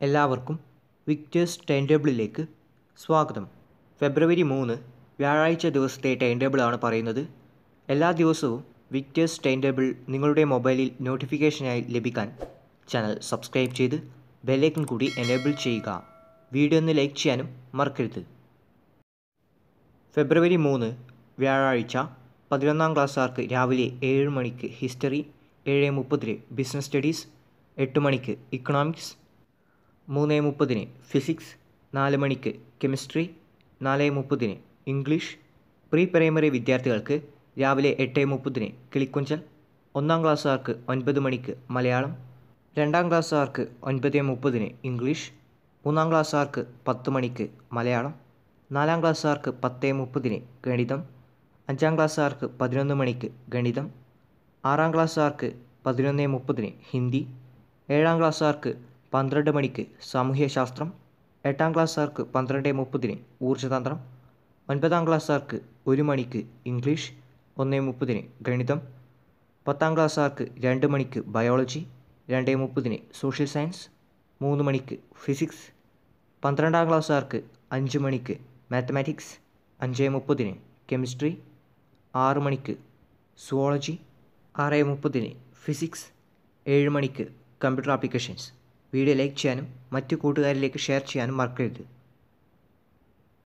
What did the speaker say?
എല്ലാവർക്കും വിക്ടേഴ്സ് ടൈം ടേബിളിലേക്ക് സ്വാഗതം ഫെബ്രുവരി മൂന്ന് വ്യാഴാഴ്ച ദിവസത്തെ ടൈം ടേബിളാണ് പറയുന്നത് എല്ലാ ദിവസവും വിക്ടേഴ്സ് ടൈം ടേബിൾ നിങ്ങളുടെ മൊബൈലിൽ നോട്ടിഫിക്കേഷനായി ലഭിക്കാൻ ചാനൽ സബ്സ്ക്രൈബ് ചെയ്ത് ബെല്ലൈക്കൺ കൂടി എനേബിൾ ചെയ്യുക വീഡിയോ ഒന്ന് ലൈക്ക് ചെയ്യാനും മറക്കരുത് ഫെബ്രുവരി മൂന്ന് വ്യാഴാഴ്ച പതിനൊന്നാം ക്ലാസ്സുകാർക്ക് രാവിലെ ഏഴ് മണിക്ക് ഹിസ്റ്ററി ഏഴ് മുപ്പതിന് ബിസിനസ് സ്റ്റഡീസ് എട്ട് മണിക്ക് ഇക്കണോമിക്സ് മൂന്ന് മുപ്പതിന് ഫിസിക്സ് നാല് മണിക്ക് കെമിസ്ട്രി നാല് മുപ്പതിന് ഇംഗ്ലീഷ് പ്രീ പ്രൈമറി വിദ്യാർത്ഥികൾക്ക് രാവിലെ എട്ട് മുപ്പതിന് കിളിക്കുഞ്ചൽ ഒന്നാം ക്ലാസ്സുകാർക്ക് ഒൻപത് മണിക്ക് മലയാളം രണ്ടാം ക്ലാസ്സുകാർക്ക് ഒൻപത് മുപ്പതിന് ഇംഗ്ലീഷ് മൂന്നാം ക്ലാസ്സുകാർക്ക് പത്ത് മണിക്ക് മലയാളം നാലാം ക്ലാസ്സുകാർക്ക് പത്ത് മുപ്പതിന് ഗണിതം അഞ്ചാം ക്ലാസ്സുകാർക്ക് പതിനൊന്ന് മണിക്ക് ഗണിതം ആറാം ക്ലാസ്സുകാർക്ക് പതിനൊന്ന് മുപ്പതിന് ഹിന്ദി ഏഴാം ക്ലാസ്സുകാർക്ക് പന്ത്രണ്ട് മണിക്ക് സാമൂഹ്യശാസ്ത്രം എട്ടാം ക്ലാസ്സുകാർക്ക് പന്ത്രണ്ട് മുപ്പതിന് ഊർജ്ജതന്ത്രം ഒൻപതാം ക്ലാസ്സുകാർക്ക് ഒരു മണിക്ക് ഇംഗ്ലീഷ് ഒന്ന് മുപ്പതിന് ഗണിതം പത്താം ക്ലാസ്സുകാർക്ക് രണ്ട് മണിക്ക് ബയോളജി രണ്ട് മുപ്പതിന് സോഷ്യൽ സയൻസ് മൂന്ന് മണിക്ക് ഫിസിക്സ് പന്ത്രണ്ടാം ക്ലാസ്സുകാർക്ക് അഞ്ച് മണിക്ക് മാത്തമാറ്റിക്സ് അഞ്ച് മുപ്പതിന് കെമിസ്ട്രി ആറ് മണിക്ക് സുവോളജി ആറ് മുപ്പതിന് ഫിസിക്സ് ഏഴ് മണിക്ക് കമ്പ്യൂട്ടർ ആപ്ലിക്കേഷൻസ് വീഡിയോ ലൈക്ക് ചെയ്യാനും മറ്റു കൂട്ടുകാരിലേക്ക് ഷെയർ ചെയ്യാനും മറക്കരുത്